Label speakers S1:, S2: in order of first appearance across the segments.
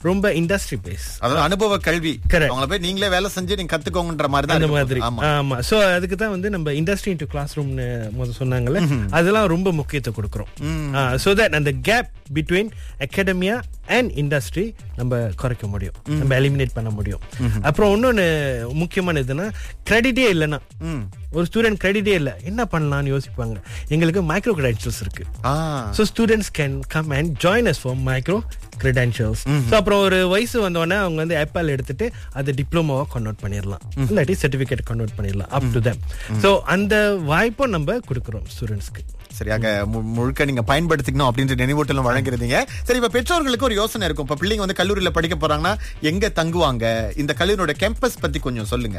S1: ரொம்ப industry base
S2: அதாவது அனுபவ கல்வி
S1: Correct.
S2: அவங்கள போய் நீங்களே வேலை செஞ்சு நீங்க கத்துக்கோங்கன்ற மாதிரி தான்
S1: அந்த
S2: இருக்கும்.
S1: மாதிரி
S2: ஆமா
S1: ஆமா சோ அதுக்கு தான் வந்து நம்ம இண்டஸ்ட்ரி இன்டு கிளாஸ் ரூம்னு முதல் சொன்னாங்கல்ல அதெல்லாம் ரொம்ப முக்கியத்துவம் கொடுக்குறோம் சோ தட் அந்த gap between academia and industry நம்ம குறைக்க முடியும் நம்ம எலிமினேட் பண்ண முடியும் அப்புறம் இன்னொன்னு முக்கியமான இதுன்னா கிரெடிட்டே இல்லைன்னா ஒரு ஸ்டூடெண்ட் கிரெடிட்டே இல்லை என்ன பண்ணலாம்னு யோசிப்பாங்க எங்களுக்கு மைக்ரோ கிரெடென்ஷியல்ஸ் இருக்கு
S2: ஆ
S1: so students can come and join us for micro credentials so அப்புறம் ஒரு வயசு வந்தோடனே அவங்க வந்து ஆப்பிள் எடுத்துட்டு அதை டிப்ளமோவா கன்வெர்ட் பண்ணிடலாம் இல்லாட்டி சர்டிஃபிகேட் கன்வெர்ட் பண்ணிடலாம் அப் டு தம் ஸோ அந்த வாய்ப்பும் நம்ம கொடுக்குறோம் ஸ்டூடெண்ட்ஸ்க்கு
S2: சரியாக மு- முழுக்க நீங்க பயன்படுத்திக்கணும் அப்படின்ற நினைவூட்டலும் வழங்குறீங்க சரி இப்ப பெற்றோர்களுக்கு ஒரு யோசனை இருக்கும் இப்ப பிள்ளைங்க வந்து கல்லூரியில படிக்க போறாங்கன்னா எங்க தங்குவாங்க இந்த கல்லூரியோட கேம்பஸ் பத்தி கொஞ்சம் சொல்லுங்க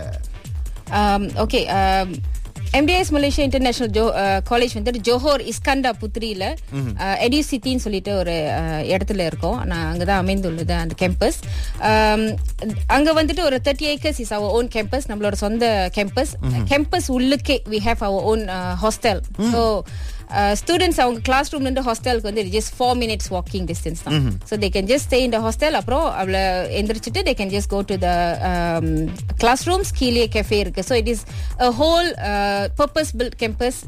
S3: ஓகே எம்டிஎஸ் மலேசியா இன்டர்நேஷனல் ஜோ காலேஜ் வந்துட்டு ஜோஹோர் இஸ்கண்டா புத்ரியில எடியூ சிட்டின்னு சொல்லிட்டு ஒரு uh, இடத்துல இருக்கோம் நான் அங்கதான் அமைந்துள்ளது அந்த கேம்பஸ் அங்க வந்துட்டு ஒரு thirty acres is our own campus நம்மளோட சொந்த கேம்பஸ் கேம்பஸ் உள்ளுக்கே we have our own hostel so students அவங்க கிளாஸ் ரூம்ல இருந்து ஹாஸ்டலுக்கு வந்து just four minutes walking distance தான் so they can just stay இந்த ஹாஸ்டல் அப்புறம் அவளை எந்திரிச்சிட்டு they can just go to the class rooms கீழே கெஃபே இருக்கு so it is a whole purpose built campus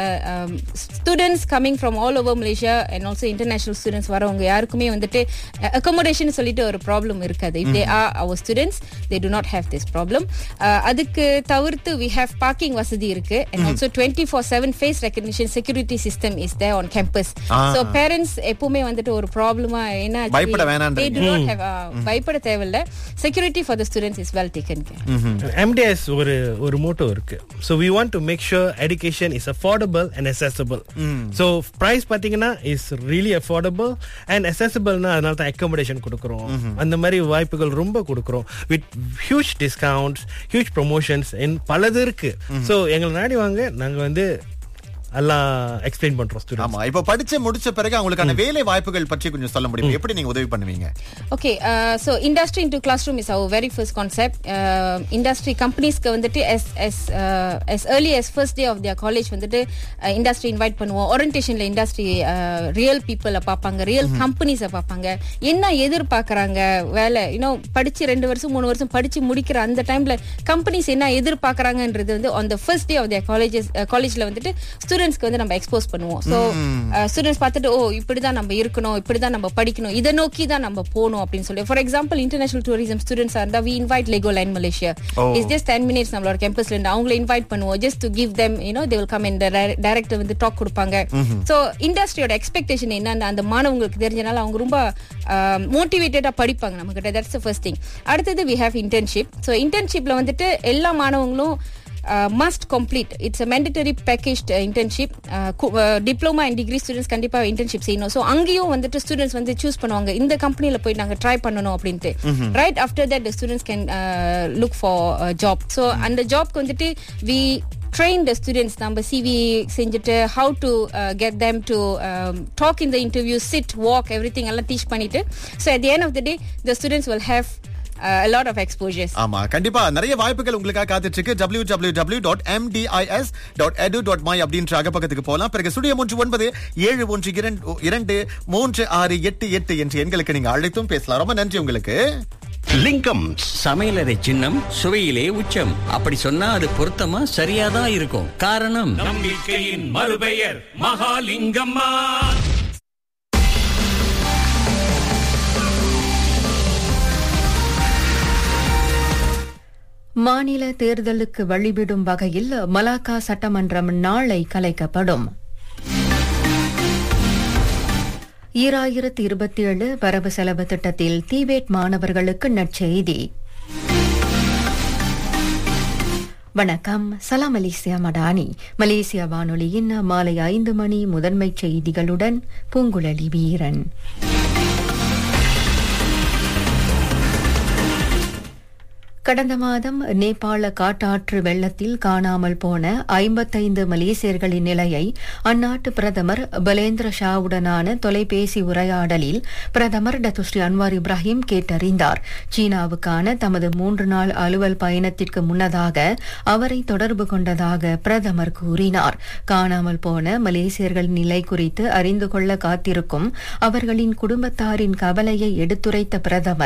S3: students coming from all over Malaysia and also international students வரவங்க யாருக்குமே வந்துட்டு accommodation சொல்லிட்டு ஒரு ப்ராப்ளம் இருக்காது if they are our students they do not have this problem அதுக்கு தவிர்த்து we have parking வசதி இருக்கு and also twenty four seven face recognition security system is there on campus
S2: Ah.
S3: So parents எப்பவுமே வந்துட்டு ஒரு ப்ராப்ளமா என்ன ஆச்சு?
S2: பயப்பட வேணான்றீங்க.
S3: They do not have, uh, பயப்பட தேவையில்ல security for the students is well taken care
S1: MDS ஒரு ஒரு மோட்டோ இருக்கு so we want to make sure education is affordable and accessible so price பார்த்தீங்கன்னா இஸ் ரியலி அஃபோர்டபுள் அண்ட் accessibleனா அதனால தான் accommodation கொடுக்குறோம் அந்த மாதிரி வாய்ப்புகள் ரொம்ப கொடுக்குறோம் with huge discounts huge promotions பலது இருக்கு ஸோ எங்களை நாடி வாங்க நாங்கள் வந்து எல்லாம் எக்ஸ்பிளைன் பண்றோம் ஸ்டூடெண்ட்
S2: ஆமா இப்ப படிச்சு முடிச்ச பிறகு அவங்களுக்கான வேலை வாய்ப்புகள் பற்றி கொஞ்சம் சொல்ல முடியும் எப்படி நீங்க உதவி பண்ணுவீங்க
S3: okay so industry into class room is our very first concept industry கம்பெனிஸ்க்கு வந்துட்டு as as as early as first day of their college வந்துட்டு இண்டஸ்ட்ரி இன்வைட் பண்ணுவோம் ஓரியன்டேஷன்ல இண்டஸ்ட்ரி ரியல் பீப்புளை பார்ப்பாங்க ரியல் கம்பெனிஸை பார்ப்பாங்க என்ன எதிர்பார்க்கறாங்க வேலை இன்னும் படிச்சு ரெண்டு வருஷம் மூணு வருஷம் படிச்சு முடிக்கிற அந்த டைம்ல கம்பெனிஸ் என்ன எதிர்பார்க்கறாங்கன்றது வந்து on the first day of their colleges காலேஜ்ல வந்துட்டு ஸ்டூடெண்ட்ஸ்க்கு வந்து நம்ம எக்ஸ்போஸ் பண்ணுவோம் ஸோ ஸ்டூடெண்ட்ஸ் பார்த்துட்டு ஓ இப்படிதான் நம்ம இருக்கணும் இப்படிதான் நம்ம படிக்கணும் இதை நோக்கி தான் நம்ம போகணும் அப்படின்னு சொல்லி for example international tourism students இருந்தா we invite Legoland Malaysia is just ten minutes நம்மளோட கேம்பஸ்ல இருந்து அவங்கள இன்வைட் பண்ணுவோம் just to give them you know they will come இந்த டைரக்டர் வந்து டாக் கொடுப்பாங்க ஸோ இண்டஸ்ட்ரியோட எக்ஸ்பெக்டேஷன் என்னன்னு அந்த மாணவங்களுக்கு தெரிஞ்சனால அவங்க ரொம்ப மோட்டிவேட்டடா படிப்பாங்க நம்ம கிட்ட தட்ஸ் ஃபர்ஸ்ட் திங் அடுத்தது வி ஹேவ் இன்டர்ன்ஷிப் ஸோ இன்டர்ன்ஷிப்ல வந்துட்டு எல்லா மாணவங்களும் must complete it's a mandatory package internship diploma and degree students கண்டிப்பா இன்டர்ன்ஷிப் செய்யணும் ஸோ அங்கேயும் வந்துட்டு ஸ்டூடெண்ட்ஸ் வந்து சூஸ் பண்ணுவாங்க இந்த கம்பெனில போய் நாங்க ட்ரை பண்ணணும் அப்படின்ட்டு right after that students can look for job so அந்த ஜாப்க்கு வந்துட்டு வி train the students நம்ம CV செஞ்சுட்டு how to uh, get them to um, talk in the interview sit walk everything எல்லாம் டீச் பண்ணிட்டு so at the end of the day the students will have uh, a lot of exposures
S2: ஆமா கண்டிப்பா நிறைய வாய்ப்புகள் உங்களுக்காக காத்துட்டு இருக்கு W W W dot MDIS dot edu dot my அப்படின்ற அகப்பக்கத்துக்கு போகலாம் பிறகு சுடிய மூன்று ஒன்பது ஏழு ஒன்று இரண்டு இரண்டு மூன்று ஆறு எட்டு எட்டு என்ற எண்களுக்கு நீங்க அழைத்தும் பேசலாம் ரொம்ப நன்றி உங்களுக்கு
S4: லிங்கம் சமையலறை சின்னம் சுவையிலே உச்சம் அப்படி சொன்னா அது பொருத்தமா சரியாதான் இருக்கும் காரணம்
S5: நம்பிக்கையின் மறுபெயர் மகாலிங்கம்மா
S6: மாநில தேர்தலுக்கு வழிவிடும் வகையில் மலாக்கா சட்டமன்றம் நாளை கலைக்கப்படும் ஈராயிரத்தி இருபத்தி ஏழு வரவு செலவு திட்டத்தில் தீபேட் மாணவர்களுக்கு நற்செய்தி வணக்கம் சலாம் மலேசியா மடானி மலேசியா வானொலியின் மாலை ஐந்து மணி முதன்மைச் செய்திகளுடன் பூங்குழலி வீரன் கடந்த மாதம் நேபாள காட்டாற்று வெள்ளத்தில் காணாமல் போன ஐம்பத்தைந்து மலேசியர்களின் நிலையை அந்நாட்டு பிரதமர் பலேந்திர ஷாவுடனான தொலைபேசி உரையாடலில் பிரதமர் டத்துஸ்ரீ அன்வார் இப்ராஹிம் கேட்டறிந்தார் சீனாவுக்கான தமது மூன்று நாள் அலுவல் பயணத்திற்கு முன்னதாக அவரை தொடர்பு கொண்டதாக பிரதமர் கூறினார் காணாமல் போன மலேசியர்களின் நிலை குறித்து அறிந்து கொள்ள காத்திருக்கும் அவர்களின் குடும்பத்தாரின் கவலையை எடுத்துரைத்த பிரதமர்